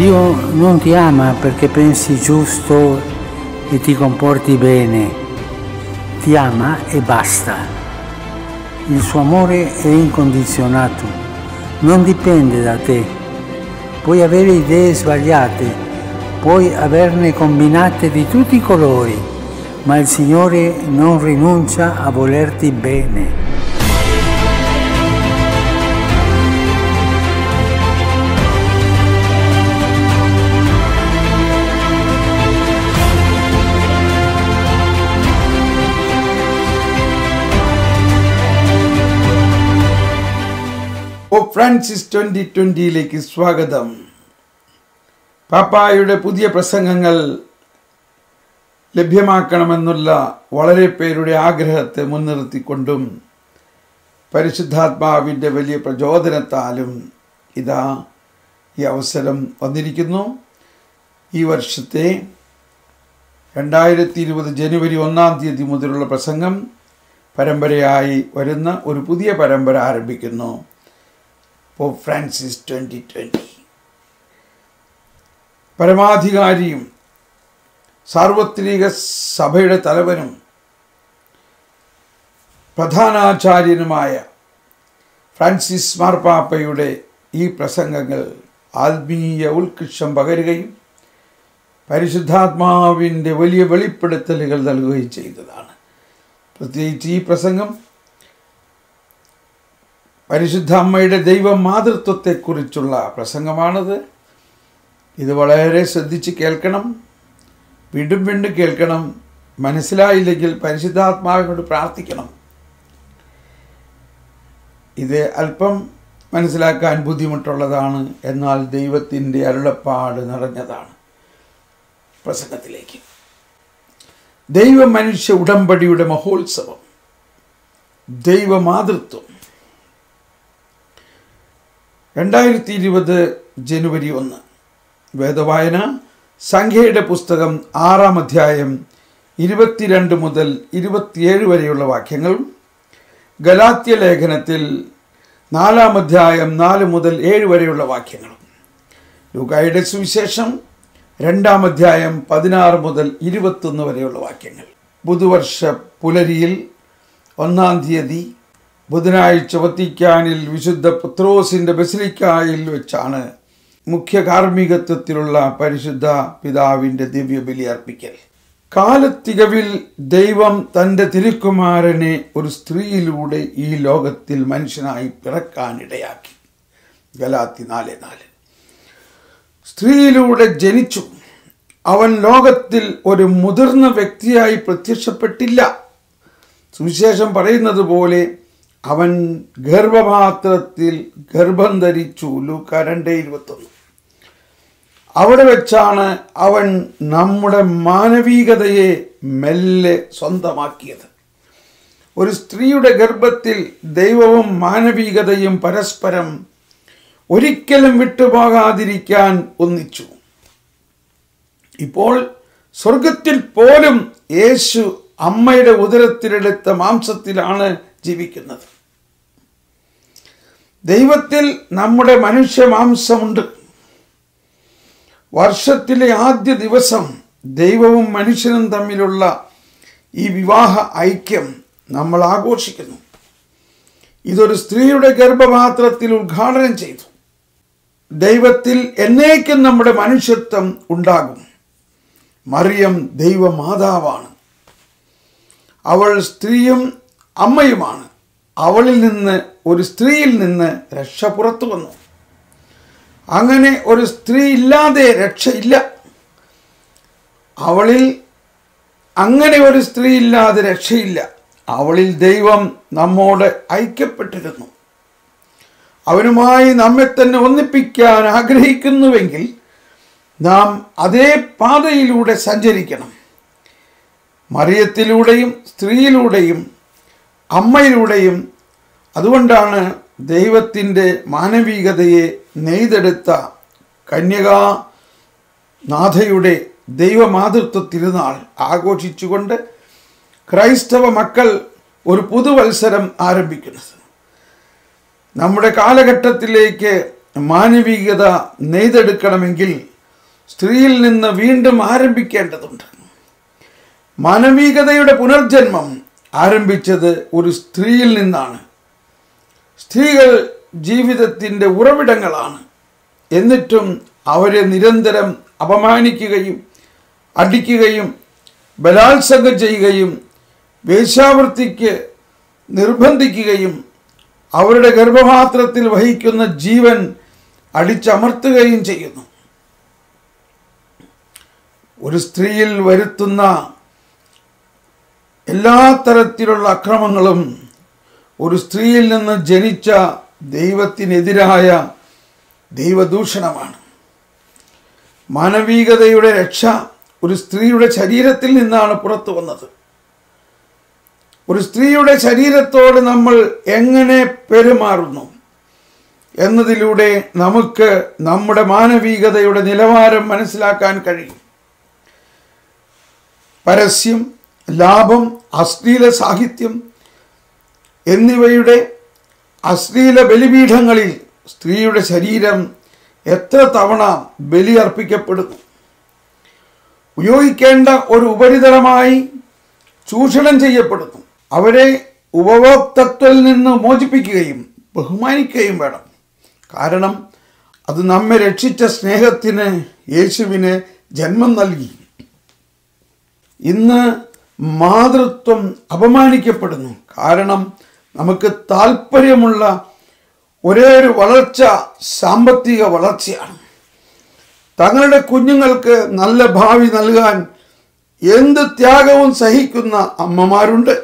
Dio non ti ama perché pensi giusto e ti comporti bene, ti ama e basta. Il suo amore è incondizionato, non dipende da te. Puoi avere idee sbagliate, puoi averne combinate di tutti i colori, ma il Signore non rinuncia a volerti bene. ഓ Francis twenty ട്വൻ്റിയിലേക്ക് സ്വാഗതം പാപ്പായുടെ പുതിയ പ്രസംഗങ്ങൾ ലഭ്യമാക്കണമെന്നുള്ള വളരെ പേരുടെ ആഗ്രഹത്തെ മുൻനിർത്തിക്കൊണ്ടും പരിശുദ്ധാത്മാവിൻ്റെ വലിയ പ്രചോദനത്താലും ഇതാ ഈ അവസരം വന്നിരിക്കുന്നു ഈ വർഷത്തെ രണ്ടായിരത്തി ഇരുപത് ജനുവരി ഒന്നാം തീയതി മുതലുള്ള പ്രസംഗം പരമ്പരയായി വരുന്ന ഒരു പുതിയ പരമ്പര ആരംഭിക്കുന്നു പോപ്പ് ഫ്രാൻസിസ് ട്വൻ്റി ട്വൻ്റി പരമാധികാരിയും സാർവത്രിക സഭയുടെ തലവനും പ്രധാനാചാര്യനുമായ ഫ്രാൻസിസ് മാർപ്പാപ്പയുടെ ഈ പ്രസംഗങ്ങൾ ആത്മീയ ഉത്കൃഷ്ടം പകരുകയും പരിശുദ്ധാത്മാവിൻ്റെ വലിയ വെളിപ്പെടുത്തലുകൾ നൽകുകയും ചെയ്തതാണ് പ്രത്യേകിച്ച് ഈ പ്രസംഗം പരിശുദ്ധ അമ്മയുടെ ദൈവ മാതൃത്വത്തെക്കുറിച്ചുള്ള പ്രസംഗമാണത് ഇത് വളരെ ശ്രദ്ധിച്ച് കേൾക്കണം വീണ്ടും വീണ്ടും കേൾക്കണം മനസ്സിലായില്ലെങ്കിൽ പരിശുദ്ധാത്മാവിനോട് പ്രാർത്ഥിക്കണം ഇത് അല്പം മനസ്സിലാക്കാൻ ബുദ്ധിമുട്ടുള്ളതാണ് എന്നാൽ ദൈവത്തിൻ്റെ അരുളപ്പാട് നിറഞ്ഞതാണ് പ്രസംഗത്തിലേക്ക് ദൈവ മനുഷ്യ ഉടമ്പടിയുടെ മഹോത്സവം ദൈവമാതൃത്വം രണ്ടായിരത്തി ഇരുപത് ജനുവരി ഒന്ന് വേദവായന സംഖ്യയുടെ പുസ്തകം ആറാം അധ്യായം ഇരുപത്തിരണ്ട് മുതൽ ഇരുപത്തിയേഴ് വരെയുള്ള വാക്യങ്ങളും ഗലാത്യ ലേഖനത്തിൽ നാലാം അധ്യായം നാല് മുതൽ ഏഴ് വരെയുള്ള വാക്യങ്ങളും ലൂക്കായുടെ സുവിശേഷം രണ്ടാം അധ്യായം പതിനാറ് മുതൽ ഇരുപത്തൊന്ന് വരെയുള്ള വാക്യങ്ങൾ പുതുവർഷ പുലരിയിൽ ഒന്നാം തീയതി ബുധനാഴ്ച വത്തിക്കാനിൽ വിശുദ്ധ പുത്രോസിന്റെ ബസിലിക്കായിൽ വെച്ചാണ് മുഖ്യ കാർമ്മികത്വത്തിലുള്ള പരിശുദ്ധ പിതാവിന്റെ ദിവ്യബലി അർപ്പിക്കൽ കാലത്തികവിൽ ദൈവം തൻ്റെ തിരുക്കുമാരനെ ഒരു സ്ത്രീയിലൂടെ ഈ ലോകത്തിൽ മനുഷ്യനായി പിറക്കാനിടയാക്കി ഗലാത്തി നാല് നാല് സ്ത്രീയിലൂടെ ജനിച്ചു അവൻ ലോകത്തിൽ ഒരു മുതിർന്ന വ്യക്തിയായി പ്രത്യക്ഷപ്പെട്ടില്ല സുവിശേഷം പറയുന്നത് പോലെ അവൻ ഗർഭപാത്രത്തിൽ ഗർഭം ധരിച്ചു ലൂക്ക രണ്ട് ഇരുപത്തൊന്ന് അവിടെ വെച്ചാണ് അവൻ നമ്മുടെ മാനവികതയെ മെല്ലെ സ്വന്തമാക്കിയത് ഒരു സ്ത്രീയുടെ ഗർഭത്തിൽ ദൈവവും മാനവികതയും പരസ്പരം ഒരിക്കലും വിട്ടുപോകാതിരിക്കാൻ ഒന്നിച്ചു ഇപ്പോൾ സ്വർഗത്തിൽ പോലും യേശു അമ്മയുടെ ഉദരത്തിലെടുത്ത മാംസത്തിലാണ് ജീവിക്കുന്നത് ദൈവത്തിൽ നമ്മുടെ മനുഷ്യ മാംസമുണ്ട് വർഷത്തിലെ ആദ്യ ദിവസം ദൈവവും മനുഷ്യനും തമ്മിലുള്ള ഈ വിവാഹ ഐക്യം നമ്മൾ ആഘോഷിക്കുന്നു ഇതൊരു സ്ത്രീയുടെ ഗർഭപാത്രത്തിൽ ഉദ്ഘാടനം ചെയ്തു ദൈവത്തിൽ എന്നേക്കും നമ്മുടെ മനുഷ്യത്വം ഉണ്ടാകും മറിയം ദൈവമാതാവാണ് അവൾ സ്ത്രീയും അമ്മയുമാണ് അവളിൽ നിന്ന് ഒരു സ്ത്രീയിൽ നിന്ന് രക്ഷ പുറത്തു വന്നു അങ്ങനെ ഒരു സ്ത്രീ ഇല്ലാതെ രക്ഷയില്ല അവളിൽ അങ്ങനെ ഒരു സ്ത്രീ ഇല്ലാതെ രക്ഷയില്ല അവളിൽ ദൈവം നമ്മോട് ഐക്യപ്പെട്ടിരുന്നു അവനുമായി നമ്മെ തന്നെ ഒന്നിപ്പിക്കാൻ ആഗ്രഹിക്കുന്നുവെങ്കിൽ നാം അതേ പാതയിലൂടെ സഞ്ചരിക്കണം മറിയത്തിലൂടെയും സ്ത്രീയിലൂടെയും അമ്മയിലൂടെയും അതുകൊണ്ടാണ് ദൈവത്തിൻ്റെ മാനവികതയെ നെയ്തെടുത്ത കന്യകാ നാഥയുടെ ദൈവമാതൃത്വ തിരുനാൾ ആഘോഷിച്ചുകൊണ്ട് ക്രൈസ്തവ മക്കൾ ഒരു പുതുവത്സരം ആരംഭിക്കുന്നത് നമ്മുടെ കാലഘട്ടത്തിലേക്ക് മാനവികത നെയ്തെടുക്കണമെങ്കിൽ സ്ത്രീയിൽ നിന്ന് വീണ്ടും ആരംഭിക്കേണ്ടതുണ്ട് മാനവികതയുടെ പുനർജന്മം ആരംഭിച്ചത് ഒരു സ്ത്രീയിൽ നിന്നാണ് സ്ത്രീകൾ ജീവിതത്തിൻ്റെ ഉറവിടങ്ങളാണ് എന്നിട്ടും അവരെ നിരന്തരം അപമാനിക്കുകയും അടിക്കുകയും ബലാത്സംഗം ചെയ്യുകയും വേശ്യാവൃത്തിക്ക് നിർബന്ധിക്കുകയും അവരുടെ ഗർഭപാത്രത്തിൽ വഹിക്കുന്ന ജീവൻ അടിച്ചമർത്തുകയും ചെയ്യുന്നു ഒരു സ്ത്രീയിൽ വരുത്തുന്ന എല്ലാ തരത്തിലുള്ള അക്രമങ്ങളും ഒരു സ്ത്രീയിൽ നിന്ന് ജനിച്ച ദൈവത്തിനെതിരായ ദൈവദൂഷണമാണ് മാനവികതയുടെ രക്ഷ ഒരു സ്ത്രീയുടെ ശരീരത്തിൽ നിന്നാണ് പുറത്തു വന്നത് ഒരു സ്ത്രീയുടെ ശരീരത്തോട് നമ്മൾ എങ്ങനെ പെരുമാറുന്നു എന്നതിലൂടെ നമുക്ക് നമ്മുടെ മാനവികതയുടെ നിലവാരം മനസ്സിലാക്കാൻ കഴിയും പരസ്യം ലാഭം അശ്ലീല സാഹിത്യം എന്നിവയുടെ അശ്ലീല ബലിപീഠങ്ങളിൽ സ്ത്രീയുടെ ശരീരം എത്ര തവണ ബലിയർപ്പിക്കപ്പെടുന്നു ഉപയോഗിക്കേണ്ട ഒരു ഉപരിതലമായി ചൂഷണം ചെയ്യപ്പെടുന്നു അവരെ ഉപഭോക്തത്വത്തിൽ നിന്ന് മോചിപ്പിക്കുകയും ബഹുമാനിക്കുകയും വേണം കാരണം അത് നമ്മെ രക്ഷിച്ച സ്നേഹത്തിന് യേശുവിന് ജന്മം നൽകി ഇന്ന് മാതൃത്വം അപമാനിക്കപ്പെടുന്നു കാരണം നമുക്ക് താല്പര്യമുള്ള ഒരേ ഒരു വളർച്ച സാമ്പത്തിക വളർച്ചയാണ് തങ്ങളുടെ കുഞ്ഞുങ്ങൾക്ക് നല്ല ഭാവി നൽകാൻ എന്ത് ത്യാഗവും സഹിക്കുന്ന അമ്മമാരുണ്ട്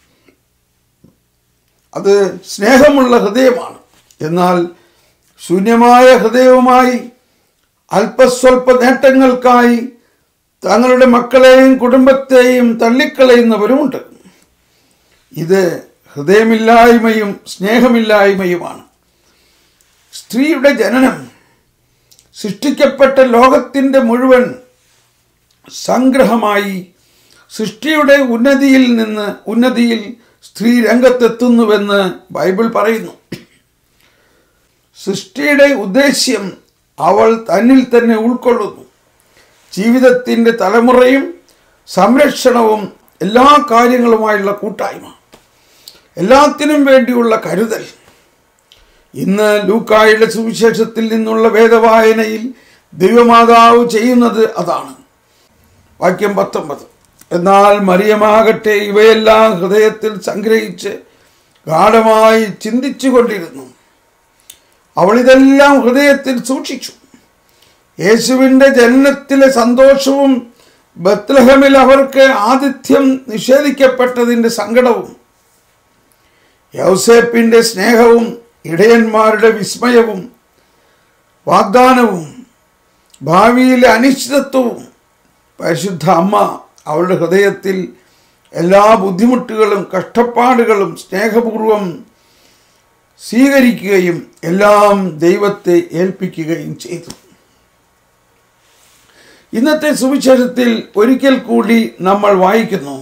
അത് സ്നേഹമുള്ള ഹൃദയമാണ് എന്നാൽ ശൂന്യമായ ഹൃദയവുമായി അല്പസ്വല്പ നേട്ടങ്ങൾക്കായി തങ്ങളുടെ മക്കളെയും കുടുംബത്തെയും തള്ളിക്കളയുന്നവരുമുണ്ട് ഇത് ഹൃദയമില്ലായ്മയും സ്നേഹമില്ലായ്മയുമാണ് സ്ത്രീയുടെ ജനനം സൃഷ്ടിക്കപ്പെട്ട ലോകത്തിൻ്റെ മുഴുവൻ സംഗ്രഹമായി സൃഷ്ടിയുടെ ഉന്നതിയിൽ നിന്ന് ഉന്നതിയിൽ സ്ത്രീ രംഗത്തെത്തുന്നുവെന്ന് ബൈബിൾ പറയുന്നു സൃഷ്ടിയുടെ ഉദ്ദേശ്യം അവൾ തന്നിൽ തന്നെ ഉൾക്കൊള്ളുന്നു ജീവിതത്തിൻ്റെ തലമുറയും സംരക്ഷണവും എല്ലാ കാര്യങ്ങളുമായുള്ള കൂട്ടായ്മ എല്ലാത്തിനും വേണ്ടിയുള്ള കരുതൽ ഇന്ന് ലൂക്കായുടെ സുവിശേഷത്തിൽ നിന്നുള്ള വേദവായനയിൽ ദൈവമാതാവ് ചെയ്യുന്നത് അതാണ് വാക്യം പത്തൊമ്പത് എന്നാൽ മറിയമാകട്ടെ ഇവയെല്ലാം ഹൃദയത്തിൽ സംഗ്രഹിച്ച് ഗാഠമായി ചിന്തിച്ചു കൊണ്ടിരുന്നു അവൾ ഇതെല്ലാം ഹൃദയത്തിൽ സൂക്ഷിച്ചു യേശുവിൻ്റെ ജനനത്തിലെ സന്തോഷവും ബത്ലഹമിൽ അവർക്ക് ആതിഥ്യം നിഷേധിക്കപ്പെട്ടതിൻ്റെ സങ്കടവും യൗസേപ്പിൻ്റെ സ്നേഹവും ഇടയന്മാരുടെ വിസ്മയവും വാഗ്ദാനവും ഭാവിയിലെ അനിശ്ചിതത്വവും പരിശുദ്ധ അമ്മ അവളുടെ ഹൃദയത്തിൽ എല്ലാ ബുദ്ധിമുട്ടുകളും കഷ്ടപ്പാടുകളും സ്നേഹപൂർവം സ്വീകരിക്കുകയും എല്ലാം ദൈവത്തെ ഏൽപ്പിക്കുകയും ചെയ്തു ഇന്നത്തെ സുവിശേഷത്തിൽ ഒരിക്കൽ കൂടി നമ്മൾ വായിക്കുന്നു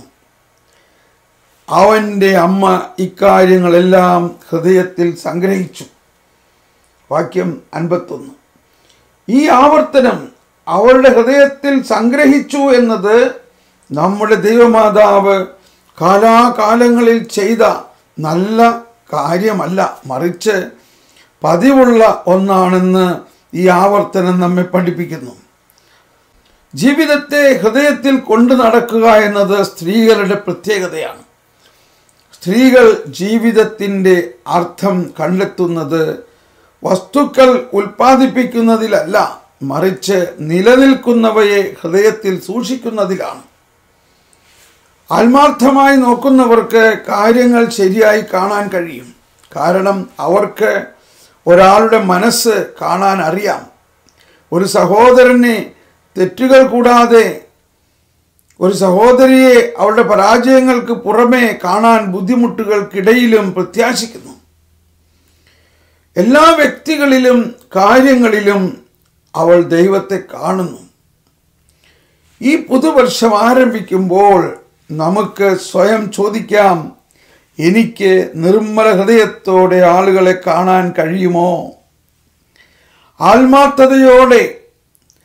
അവൻ്റെ അമ്മ ഇക്കാര്യങ്ങളെല്ലാം ഹൃദയത്തിൽ സംഗ്രഹിച്ചു വാക്യം അൻപത്തൊന്ന് ഈ ആവർത്തനം അവളുടെ ഹൃദയത്തിൽ സംഗ്രഹിച്ചു എന്നത് നമ്മുടെ ദൈവമാതാവ് കാലാകാലങ്ങളിൽ ചെയ്ത നല്ല കാര്യമല്ല മറിച്ച് പതിവുള്ള ഒന്നാണെന്ന് ഈ ആവർത്തനം നമ്മെ പഠിപ്പിക്കുന്നു ജീവിതത്തെ ഹൃദയത്തിൽ കൊണ്ടു നടക്കുക എന്നത് സ്ത്രീകളുടെ പ്രത്യേകതയാണ് സ്ത്രീകൾ ജീവിതത്തിൻ്റെ അർത്ഥം കണ്ടെത്തുന്നത് വസ്തുക്കൾ ഉൽപ്പാദിപ്പിക്കുന്നതിലല്ല മറിച്ച് നിലനിൽക്കുന്നവയെ ഹൃദയത്തിൽ സൂക്ഷിക്കുന്നതിലാണ് ആത്മാർത്ഥമായി നോക്കുന്നവർക്ക് കാര്യങ്ങൾ ശരിയായി കാണാൻ കഴിയും കാരണം അവർക്ക് ഒരാളുടെ മനസ്സ് കാണാൻ അറിയാം ഒരു സഹോദരനെ തെറ്റുകൾ കൂടാതെ ഒരു സഹോദരിയെ അവളുടെ പരാജയങ്ങൾക്ക് പുറമേ കാണാൻ ബുദ്ധിമുട്ടുകൾക്കിടയിലും പ്രത്യാശിക്കുന്നു എല്ലാ വ്യക്തികളിലും കാര്യങ്ങളിലും അവൾ ദൈവത്തെ കാണുന്നു ഈ പുതുവർഷം ആരംഭിക്കുമ്പോൾ നമുക്ക് സ്വയം ചോദിക്കാം എനിക്ക് നിർമ്മല ഹൃദയത്തോടെ ആളുകളെ കാണാൻ കഴിയുമോ ആത്മാർത്ഥതയോടെ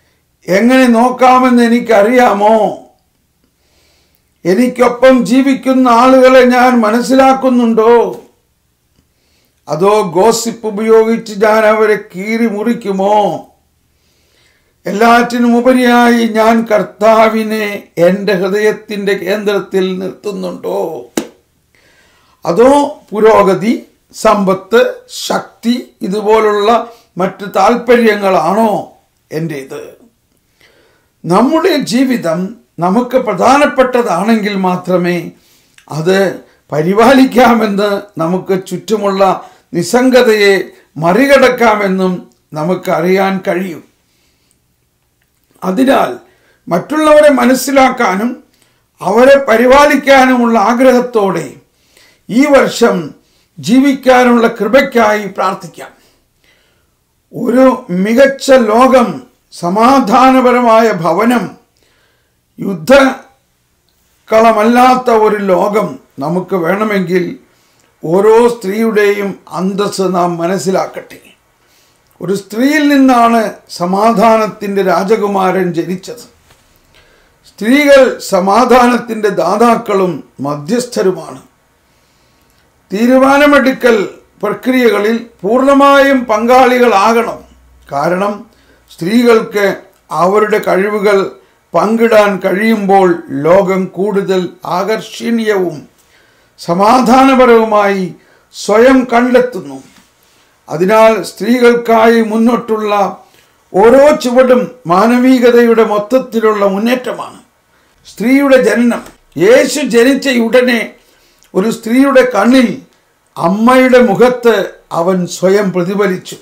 എങ്ങനെ നോക്കാമെന്ന് എനിക്കറിയാമോ എനിക്കൊപ്പം ജീവിക്കുന്ന ആളുകളെ ഞാൻ മനസ്സിലാക്കുന്നുണ്ടോ അതോ ഗോസിപ്പ് ഉപയോഗിച്ച് ഞാൻ അവരെ കീറി മുറിക്കുമോ എല്ലാറ്റിനും ഉപരിയായി ഞാൻ കർത്താവിനെ എൻ്റെ ഹൃദയത്തിൻ്റെ കേന്ദ്രത്തിൽ നിർത്തുന്നുണ്ടോ അതോ പുരോഗതി സമ്പത്ത് ശക്തി ഇതുപോലുള്ള മറ്റ് താല്പര്യങ്ങളാണോ എൻ്റേത് നമ്മുടെ ജീവിതം നമുക്ക് പ്രധാനപ്പെട്ടതാണെങ്കിൽ മാത്രമേ അത് പരിപാലിക്കാമെന്ന് നമുക്ക് ചുറ്റുമുള്ള നിസ്സംഗതയെ മറികടക്കാമെന്നും നമുക്കറിയാൻ കഴിയും അതിനാൽ മറ്റുള്ളവരെ മനസ്സിലാക്കാനും അവരെ പരിപാലിക്കാനുമുള്ള ആഗ്രഹത്തോടെ ഈ വർഷം ജീവിക്കാനുള്ള കൃപയ്ക്കായി പ്രാർത്ഥിക്കാം ഒരു മികച്ച ലോകം സമാധാനപരമായ ഭവനം യുദ്ധക്കളമല്ലാത്ത ഒരു ലോകം നമുക്ക് വേണമെങ്കിൽ ഓരോ സ്ത്രീയുടെയും അന്തസ് നാം മനസ്സിലാക്കട്ടെ ഒരു സ്ത്രീയിൽ നിന്നാണ് സമാധാനത്തിൻ്റെ രാജകുമാരൻ ജനിച്ചത് സ്ത്രീകൾ സമാധാനത്തിൻ്റെ ദാതാക്കളും മധ്യസ്ഥരുമാണ് തീരുമാനമെടുക്കൽ പ്രക്രിയകളിൽ പൂർണ്ണമായും പങ്കാളികളാകണം കാരണം സ്ത്രീകൾക്ക് അവരുടെ കഴിവുകൾ പങ്കിടാൻ കഴിയുമ്പോൾ ലോകം കൂടുതൽ ആകർഷണീയവും സമാധാനപരവുമായി സ്വയം കണ്ടെത്തുന്നു അതിനാൽ സ്ത്രീകൾക്കായി മുന്നോട്ടുള്ള ഓരോ ചുവടും മാനവികതയുടെ മൊത്തത്തിലുള്ള മുന്നേറ്റമാണ് സ്ത്രീയുടെ ജനനം യേശു ജനിച്ച ഉടനെ ഒരു സ്ത്രീയുടെ കണ്ണിൽ അമ്മയുടെ മുഖത്ത് അവൻ സ്വയം പ്രതിഫലിച്ചു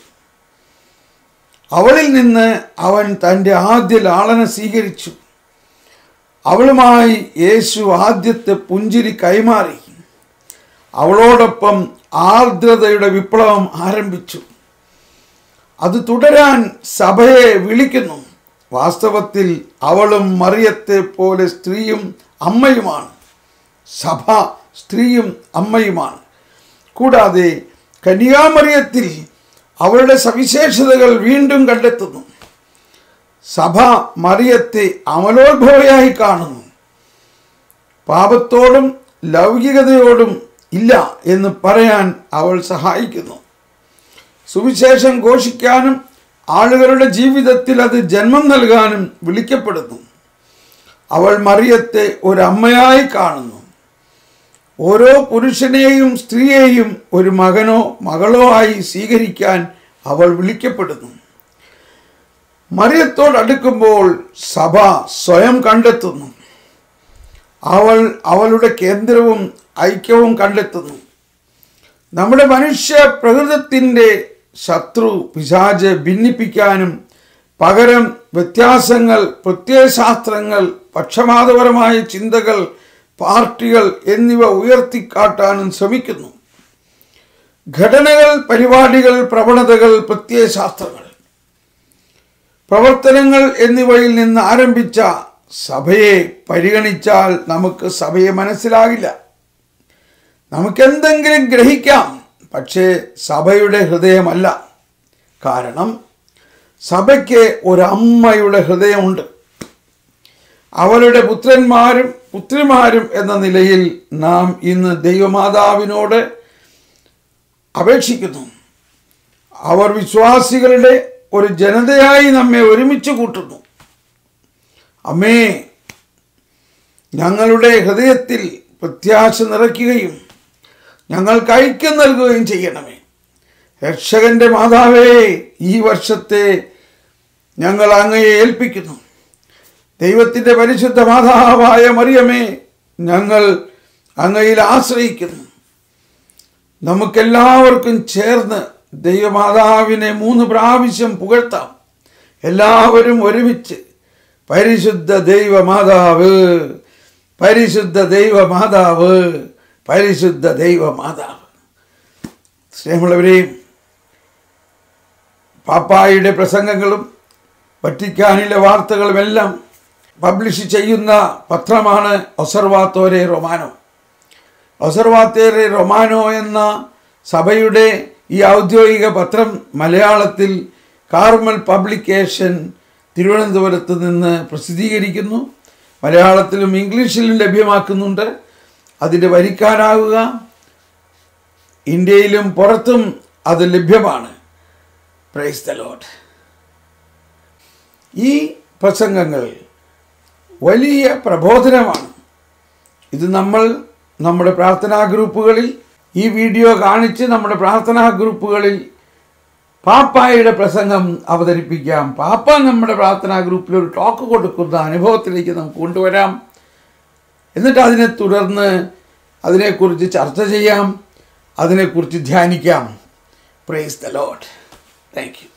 അവളിൽ നിന്ന് അവൻ തൻ്റെ ആദ്യ ലാളന സ്വീകരിച്ചു അവളുമായി യേശു ആദ്യത്തെ പുഞ്ചിരി കൈമാറി അവളോടൊപ്പം ആർദ്രതയുടെ വിപ്ലവം ആരംഭിച്ചു അത് തുടരാൻ സഭയെ വിളിക്കുന്നു വാസ്തവത്തിൽ അവളും മറിയത്തെ പോലെ സ്ത്രീയും അമ്മയുമാണ് സഭ സ്ത്രീയും അമ്മയുമാണ് കൂടാതെ കന്യാമറിയത്തിൽ അവരുടെ സവിശേഷതകൾ വീണ്ടും കണ്ടെത്തുന്നു സഭ മറിയത്തെ അമലോത്ഭവയായി കാണുന്നു പാപത്തോടും ലൗകികതയോടും ഇല്ല എന്ന് പറയാൻ അവൾ സഹായിക്കുന്നു സുവിശേഷം ഘോഷിക്കാനും ആളുകളുടെ ജീവിതത്തിൽ അത് ജന്മം നൽകാനും വിളിക്കപ്പെടുന്നു അവൾ മറിയത്തെ ഒരമ്മയായി കാണുന്നു ഓരോ പുരുഷനെയും സ്ത്രീയെയും ഒരു മകനോ മകളോ ആയി സ്വീകരിക്കാൻ അവൾ വിളിക്കപ്പെടുന്നു മറിയത്തോടടുക്കുമ്പോൾ സഭ സ്വയം കണ്ടെത്തുന്നു അവൾ അവളുടെ കേന്ദ്രവും ഐക്യവും കണ്ടെത്തുന്നു നമ്മുടെ മനുഷ്യ പ്രകൃതത്തിൻ്റെ ശത്രു പിശാജ് ഭിന്നിപ്പിക്കാനും പകരം വ്യത്യാസങ്ങൾ പ്രത്യയശാസ്ത്രങ്ങൾ പക്ഷപാതപരമായ ചിന്തകൾ പാർട്ടികൾ എന്നിവ ഉയർത്തിക്കാട്ടാനും ശ്രമിക്കുന്നു ഘടനകൾ പരിപാടികൾ പ്രവണതകൾ പ്രത്യയശാസ്ത്രങ്ങൾ പ്രവർത്തനങ്ങൾ എന്നിവയിൽ നിന്ന് ആരംഭിച്ച സഭയെ പരിഗണിച്ചാൽ നമുക്ക് സഭയെ മനസ്സിലാകില്ല നമുക്കെന്തെങ്കിലും ഗ്രഹിക്കാം പക്ഷേ സഭയുടെ ഹൃദയമല്ല കാരണം സഭയ്ക്ക് ഒരമ്മയുടെ ഹൃദയമുണ്ട് അവളുടെ പുത്രന്മാരും പുത്രിമാരും എന്ന നിലയിൽ നാം ഇന്ന് ദൈവമാതാവിനോട് അപേക്ഷിക്കുന്നു അവർ വിശ്വാസികളുടെ ഒരു ജനതയായി നമ്മെ ഒരുമിച്ച് കൂട്ടുന്നു അമ്മേ ഞങ്ങളുടെ ഹൃദയത്തിൽ പ്രത്യാശ നിറയ്ക്കുകയും ഞങ്ങൾക്ക് ഐക്യം നൽകുകയും ചെയ്യണമേ രക്ഷകന്റെ മാതാവേ ഈ വർഷത്തെ ഞങ്ങൾ അങ്ങയെ ഏൽപ്പിക്കുന്നു ദൈവത്തിൻ്റെ പരിശുദ്ധ മാതാവായ മറിയമേ ഞങ്ങൾ അങ്ങയിൽ ആശ്രയിക്കുന്നു നമുക്കെല്ലാവർക്കും ചേർന്ന് ദൈവമാതാവിനെ മൂന്ന് പ്രാവശ്യം പുകഴ്ത്താം എല്ലാവരും ഒരുമിച്ച് പരിശുദ്ധ ദൈവമാതാവ് പരിശുദ്ധ ദൈവമാതാവ് പരിശുദ്ധ ദൈവമാതാവ് സ്നേഹമുള്ളവരെയും പാപ്പായുടെ പ്രസംഗങ്ങളും വറ്റിക്കാനിലെ വാർത്തകളുമെല്ലാം പബ്ലിഷ് ചെയ്യുന്ന പത്രമാണ് ഒസർവാത്തോരെ റൊമാനോ ഒസർവാത്തേറെ റൊമാനോ എന്ന സഭയുടെ ഈ ഔദ്യോഗിക പത്രം മലയാളത്തിൽ കാർമൽ പബ്ലിക്കേഷൻ തിരുവനന്തപുരത്ത് നിന്ന് പ്രസിദ്ധീകരിക്കുന്നു മലയാളത്തിലും ഇംഗ്ലീഷിലും ലഭ്യമാക്കുന്നുണ്ട് അതിൻ്റെ വരിക്കാരാകുക ഇന്ത്യയിലും പുറത്തും അത് ലഭ്യമാണ് പ്രൈസ് ദ ലോഡ് ഈ പ്രസംഗങ്ങൾ വലിയ പ്രബോധനമാണ് ഇത് നമ്മൾ നമ്മുടെ പ്രാർത്ഥനാ ഗ്രൂപ്പുകളിൽ ഈ വീഡിയോ കാണിച്ച് നമ്മുടെ പ്രാർത്ഥനാ ഗ്രൂപ്പുകളിൽ പാപ്പായുടെ പ്രസംഗം അവതരിപ്പിക്കാം പാപ്പ നമ്മുടെ പ്രാർത്ഥനാ ഗ്രൂപ്പിൽ ഒരു ടോക്ക് കൊടുക്കുന്ന അനുഭവത്തിലേക്ക് നമുക്ക് കൊണ്ടുവരാം എന്നിട്ട് അതിനെ തുടർന്ന് അതിനെക്കുറിച്ച് ചർച്ച ചെയ്യാം അതിനെക്കുറിച്ച് ധ്യാനിക്കാം praise the lord thank U